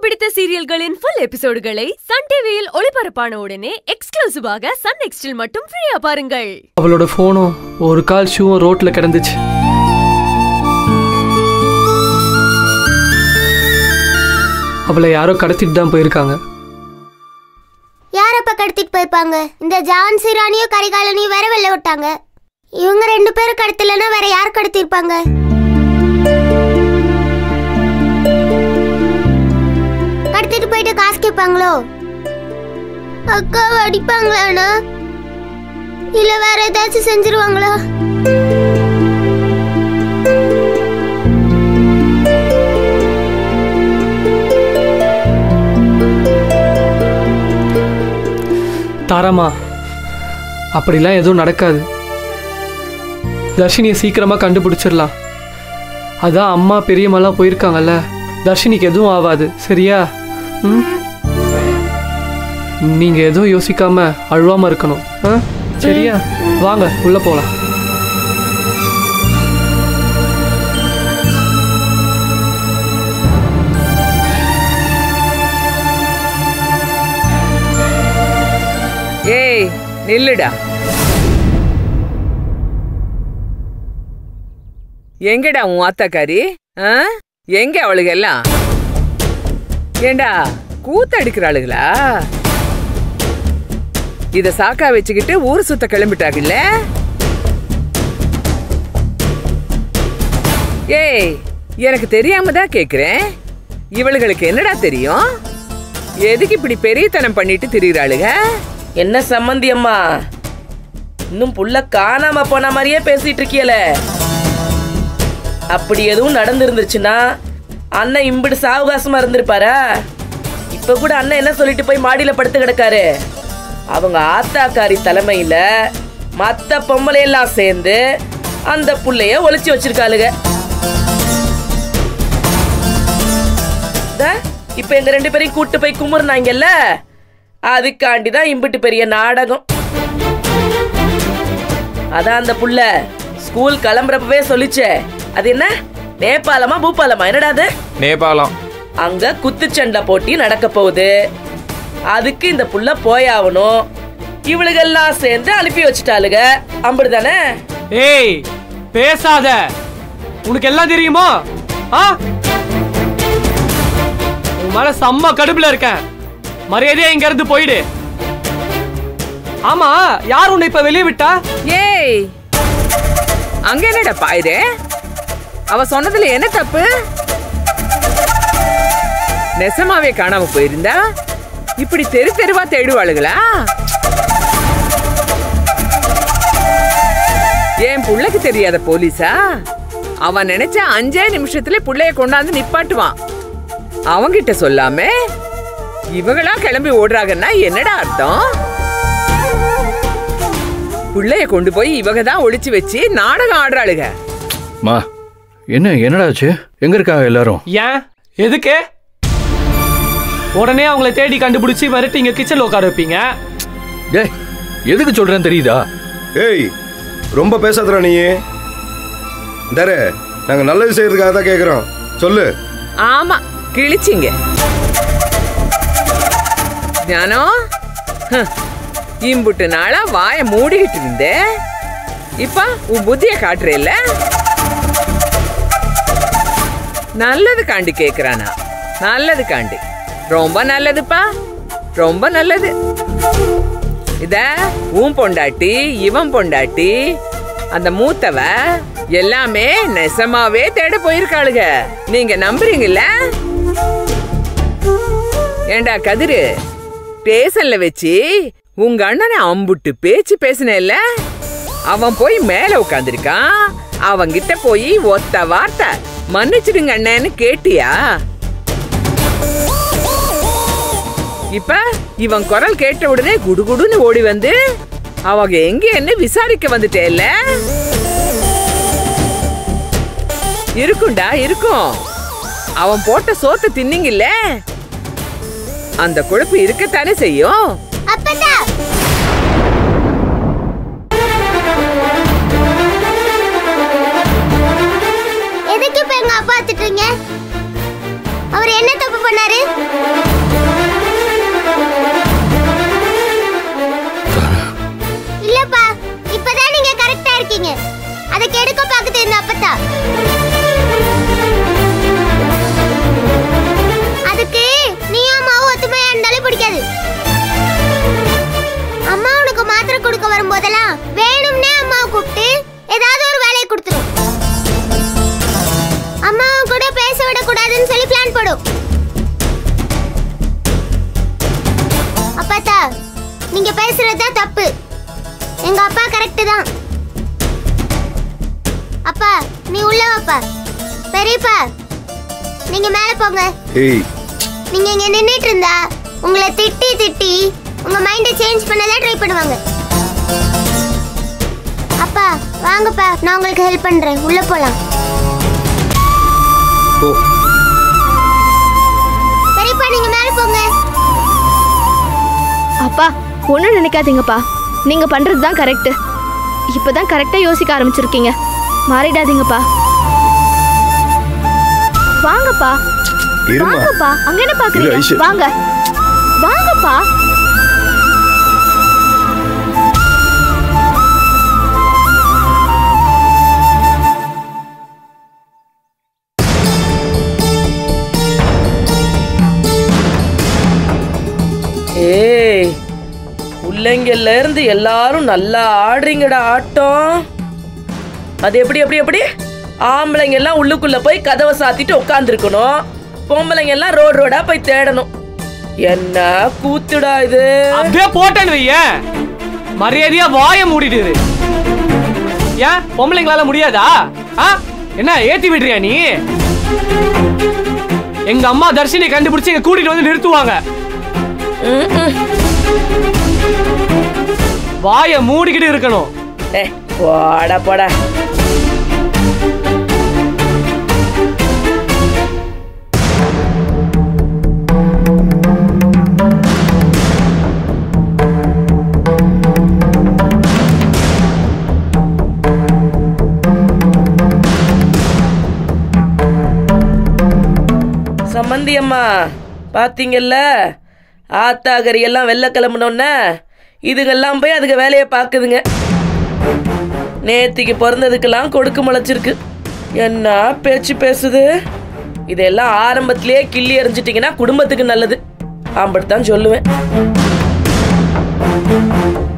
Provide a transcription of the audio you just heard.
பிடித்த சீரியல்களின் full எபிசோடுகளை Sun டிவியில் ஒளிபரப்பான உடனே எக்ஸ்க்ளூசிவாக சன் நெக்ஸ்டில் மட்டும் ஃப்ரீயா பாருங்கள் அவளோட ஃபோனும் ஒரு கால் ஷூவும் ரோட்ல கிடந்துச்சு அவளை யாரோ கடத்திட்டு தான் போயிருக்காங்க யார் அப்ப கடத்திட்டு போயிருப்பாங்க இந்த ஜான்சி ராணியும் கரிகாலனையும் வேற வெளில விட்டாங்க இவங்க ரெண்டு பேரும் கடத்தலைன்னா வேற யார் கடத்திருப்பாங்க கடத்திட்டு போயிட்டு காசு கேட்பாங்களோ அக்காவை அடிப்பாங்களாண்ணா இல்ல வேற ஏதாச்சும் செஞ்சிருவாங்களா தாராமா அப்படிலாம் எதுவும் நடக்காது தர்ஷினியை சீக்கிரமாக கண்டுபிடிச்சிடலாம் அதான் அம்மா பெரியம்மாலாம் போயிருக்காங்கல்ல தர்ஷினிக்கு எதுவும் ஆகாது சரியா ம் நீங்கள் எதுவும் யோசிக்காம அழுவாமல் இருக்கணும் ஆ சரியா வாங்க உள்ளே போகலாம் ஏய் நில்லுடா எங்கடா உன் ஆத்தாக்காரி ஆ? எங்க அவளுக எல்லாம் ஏண்டா கூத்தடிக்கிறாளுகளா இத சாக்கா வச்சுக்கிட்டு ஊர் சுத்த கிளம்பிட்டாங்கல்ல ஏய் எனக்கு தெரியாம தான் கேக்குறேன் இவளுகளுக்கு என்னடா தெரியும் எதுக்கு இப்படி பெரியத்தனம் பண்ணிட்டு திரிகிறாளுக என்ன சம்மந்தி அம்மா இன்னும் புள்ள காணாம போன மாதிரியே பேசிட்டு இருக்கியல அப்படி எதுவும் நடந்திருந்துச்சுன்னா அண்ணன் இம்பிடு சாவகாசமா இருந்திருப்பாரா இப்ப கூட அண்ணன் என்ன சொல்லிட்டு போய் மாடியில படுத்து கிடக்காரு அவங்க ஆத்தாக்காரி தலைமையில மத்த பொம்பளை எல்லாம் சேர்ந்து அந்த புள்ளைய ஒளிச்சு வச்சிருக்காளுங்க தா, இப்ப எங்க ரெண்டு பேரையும் கூட்டு போய் குமுறுனாங்கல்ல அதுக்காண்டி தான் இம்பிட்டு பெரிய நாடகம் அதான் அந்த புள்ள ஸ்கூல் கிளம்புறப்பவே சொல்லிச்சே அது என்ன நேபாளமா பூபாலமா என்னடா அது நேபாளம் அங்க குத்துச்சண்டை போட்டி நடக்க போகுது அதுக்கு இந்த புள்ள போயாகணும் இவளுகெல்லாம் சேர்ந்து அனுப்பி வச்சுட்டாளுக அம்படுதானே ஏய் பேசாத உனக்கு எல்லாம் தெரியுமோ ஆ உன் மேல செம்ம கடுப்புல இருக்கேன் மரியாதையா இங்க இருந்து போயிடு ஆமா யார் உன்னை இப்ப வெளியே விட்டா ஏய் அங்க என்னடா பாயுது அவ சொன்னதுல என்ன தப்பு நெசமாவே காணாம போயிருந்தா இப்படி தெரு தெருவா தேடுவாளுகளா என் புள்ளைக்கு தெரியாத போலீஸா அவன் நினைச்ச அஞ்சே நிமிஷத்துல புள்ளைய கொண்டாந்து நிப்பாட்டுவான் அவங்கிட்ட சொல்லாம இவங்களா கிளம்பி ஓடுறாங்கன்னா என்னடா அர்த்தம் புள்ளைய கொண்டு போய் இவங்க தான் ஒளிச்சு வச்சு நாடகம் ஆடுறாளுக மா என்ன என்னடாச்சு எங்க இருக்காங்க எல்லாரும் ஏன் எதுக்கு உடனே அவங்கள தேடி கண்டுபிடிச்சி மிரட்டி இங்க கிச்சன்ல உட்கார வைப்பீங்க டேய் எதுக்கு சொல்றேன்னு தெரியுதா ஏய் ரொம்ப பேசாதடா நீ தரே நாங்கள் நல்லது செய்யறதுக்காக தான் கேட்குறோம் சொல்லு ஆமா கிழிச்சிங்க ஞானம் ஹம், இம்புட்டு நாளா வாய மூடிக்கிட்டு இருந்தே இப்ப உன் புத்திய காட்டுறேல்ல நல்லது காண்டி கேக்குறானா நல்லது காண்டி ரொம்ப நல்லதுப்பா ரொம்ப நல்லது இத உன் பொண்டாட்டி இவன் பொண்டாட்டி அந்த மூத்தவ எல்லாமே நெசமாவே தேட போயிருக்காளுக நீங்க நம்புறீங்கல்ல ஏண்டா கதிரு ஸ்டேஷன்ல வச்சு உங்க அண்ணனை அம்புட்டு பேச்சு பேசினேல்ல அவன் போய் மேல உட்காந்துருக்கான் அவன்கிட்ட போய் ஒத்த வார்த்தை மன்னிச்சிடுங்க அண்ணன்னு கேட்டியா இப்ப இவன் குரல் கேட்ட உடனே குடுகுடுன்னு ஓடி வந்து அவங்க எங்க என்ன விசாரிக்க வந்துட்டேல்ல இருக்கும்டா இருக்கும் அவன் போட்ட சோத்தை தின்னீங்கல்ல அந்த கொழுப்பு இருக்கத்தானே செய்யும் அப்பதா எதுக்கு இப்ப எங்க அப்பா திட்டுறீங்க அவர் என்ன தப்பு பண்ணாரு இல்லப்பா இப்பதான் நீங்க கரெக்டா இருக்கீங்க அதை கெடுக்க பாக்குது இந்த அப்பத்தா அதுக்கு நீயும் அம்மாவும் ஒத்துமையா இருந்தாலும் பிடிக்காது அம்மா உனக்கு மாத்திரை கொடுக்க வரும்போதெல்லாம் வேணும்னே அம்மாவை கூப்பிட்டு ஏதாவது ஒரு வேலையை கொடுத்துரும் அம்மாவும் கூட பேச விடக்கூடாதுன்னு சொல்லி பிளான் போடும் அப்பாத்தா நீங்க பேசுறது தான் தப்பு எங்க அப்பா கரெக்ட் தான் அப்பா நீ உள்ள வாப்பா பெரியப்பா நீங்க மேல போங்க ஏய் நீங்க இங்க நின்னுட்டு இருந்தா உங்களை திட்டி திட்டி உங்க மைண்டை சேஞ்ச் பண்ணதான் ட்ரை பண்ணுவாங்க அப்பா வாங்கப்பா நான் உங்களுக்கு ஹெல்ப் பண்றேன் உள்ள போலாம் ஓ பெரியப்பா நீங்க மேல போங்க அப்பா ஒன்றும் நினைக்காதீங்கப்பா நீங்க பண்றது தான் கரெக்ட் இப்பதான் கரெக்டா யோசிக்க ஆரம்பிச்சிருக்கீங்க மாறிடாதீங்கப்பா வாங்கப்பா இருமா வாங்கப்பா அங்க என்ன இரு, பாக்குறீங்க ஐஷு. வாங்க வாங்கப்பா ஏய் பிள்ளைங்கள்ல இருந்து எல்லாரும் நல்லா ஆடுறீங்கடா ஆட்டம் அது எப்படி எப்படி எப்படி ஆம்பளைங்க எல்லாம் உள்ளுக்குள்ள போய் கதவை சாத்திட்டு உட்காந்துருக்கணும் பொம்பளைங்க எல்லாம் ரோடு ரோடா போய் தேடணும் என்ன கூத்துடா இது அப்படியே போட்டேன்னு வையேன் மரியாதையா வாய மூடிட்டு இரு. ஏன் பொம்பளைங்களால முடியாதா ஆ என்ன ஏத்தி விடுறியா நீ எங்க அம்மா தர்ஷினி கண்டுபிடிச்சு எங்க கூட்டிட்டு வந்து நிறுத்துவாங்க ம், ம். வாய மூடிக்கிட்டு இருக்கணும் ஏய், போடா போடா சம்மந்தி அம்மா பாத்தீங்கல்ல ஆத்தாகரி எல்லாம் வெளில கிளம்புனோன்னே இதுகெல்லாம் போய் அதுக்கு வேலையை பார்க்குதுங்க நேத்திக்கு பிறந்ததுக்கெல்லாம் கொடுக்கு முளைச்சிருக்கு என்ன பேச்சு பேசுது இதெல்லாம் ஆரம்பத்திலேயே கிள்ளி எறிஞ்சிட்டிங்கன்னா குடும்பத்துக்கு நல்லது அப்படித்தான் சொல்லுவேன்